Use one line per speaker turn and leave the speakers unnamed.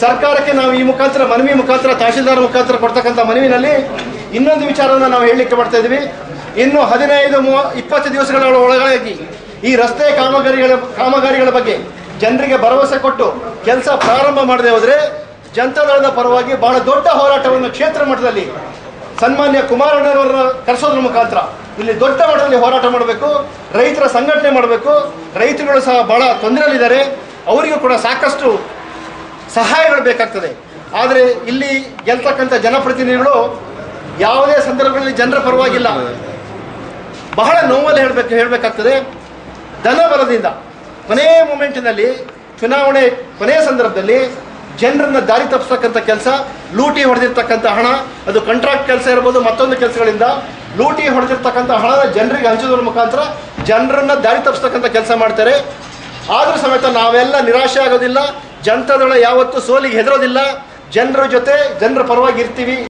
ಸರ್ಕಾರಕ್ಕೆ ನಾವು ಈ ಮುಖಾಂತರ ಮನವಿ ಮುಖಾಂತರ ತಹಶೀಲ್ದಾರ್ ಮುಖಾಂತರ ಕೊಡ್ತಕ್ಕಂಥ ಮನವಿನಲ್ಲಿ ಇನ್ನೊಂದು ವಿಚಾರವನ್ನು ನಾವು ಹೇಳಲಿಕ್ಕೆ ಮಾಡ್ತಾ ಇದ್ದೀವಿ ಇನ್ನು ಹದಿನೈದು ಮೂವ ಇಪ್ಪತ್ತು ದಿವಸಗಳ ಒಳಗಾಗಿ ಈ ರಸ್ತೆ ಕಾಮಗಾರಿಗಳ ಕಾಮಗಾರಿಗಳ ಬಗ್ಗೆ ಜನರಿಗೆ ಭರವಸೆ ಕೊಟ್ಟು ಕೆಲಸ ಪ್ರಾರಂಭ ಮಾಡದೆ ಹೋದರೆ ಜನತಾದಳದ ಪರವಾಗಿ ಬಹಳ ದೊಡ್ಡ ಹೋರಾಟವನ್ನು ಕ್ಷೇತ್ರ ಮಟ್ಟದಲ್ಲಿ ಸನ್ಮಾನ್ಯ ಕುಮಾರಣ್ಣನವರ ಕರೆಸೋದ್ರ ಮುಖಾಂತರ ಇಲ್ಲಿ ದೊಡ್ಡ ಮಟ್ಟದಲ್ಲಿ ಹೋರಾಟ ಮಾಡಬೇಕು ರೈತರ ಸಂಘಟನೆ ಮಾಡಬೇಕು ರೈತರುಗಳು ಸಹ ಬಹಳ ತೊಂದರೆಯಲ್ಲಿದ್ದಾರೆ ಅವರಿಗೂ ಕೂಡ ಸಾಕಷ್ಟು ಸಹಾಯಗಳು ಬೇಕಾಗ್ತದೆ ಆದರೆ ಇಲ್ಲಿ ಗೆಲ್ತಕ್ಕಂಥ ಜನಪ್ರತಿನಿಧಿಗಳು ಯಾವುದೇ ಸಂದರ್ಭಗಳಲ್ಲಿ ಜನರ ಪರವಾಗಿಲ್ಲ ಬಹಳ ನೋವಲ್ಲಿ ಹೇಳಬೇಕು ಹೇಳಬೇಕಾಗ್ತದೆ ಧನಬಲದಿಂದ ಕೊನೆಯ ಮೂಮೆಂಟಿನಲ್ಲಿ ಚುನಾವಣೆ ಕೊನೆಯ ಸಂದರ್ಭದಲ್ಲಿ ಜನರನ್ನ ದಾರಿ ತಪ್ಪಿಸ್ತಕ್ಕಂಥ ಕೆಲಸ ಲೂಟಿ ಹೊಡೆದಿರ್ತಕ್ಕಂಥ ಹಣ ಅದು ಕಾಂಟ್ರಾಕ್ಟ್ ಕೆಲಸ ಇರ್ಬೋದು ಮತ್ತೊಂದು ಕೆಲಸಗಳಿಂದ ಲೂಟಿ ಹೊಡೆದಿರ್ತಕ್ಕಂಥ ಹಣನ ಜನರಿಗೆ ಹಂಚೋದ್ರ ಮುಖಾಂತರ ಜನರನ್ನ ದಾರಿ ತಪ್ಪಿಸ್ತಕ್ಕಂಥ ಕೆಲಸ ಮಾಡ್ತಾರೆ ಆದರೂ ಸಮೇತ ನಾವೆಲ್ಲ ನಿರಾಶೆ ಆಗೋದಿಲ್ಲ ಜನತಾದಳ ಯಾವತ್ತೂ ಸೋಲಿಗೆ ಹೆದರೋದಿಲ್ಲ ಜನರ ಜೊತೆ ಜನರ ಪರವಾಗಿ ಇರ್ತೀವಿ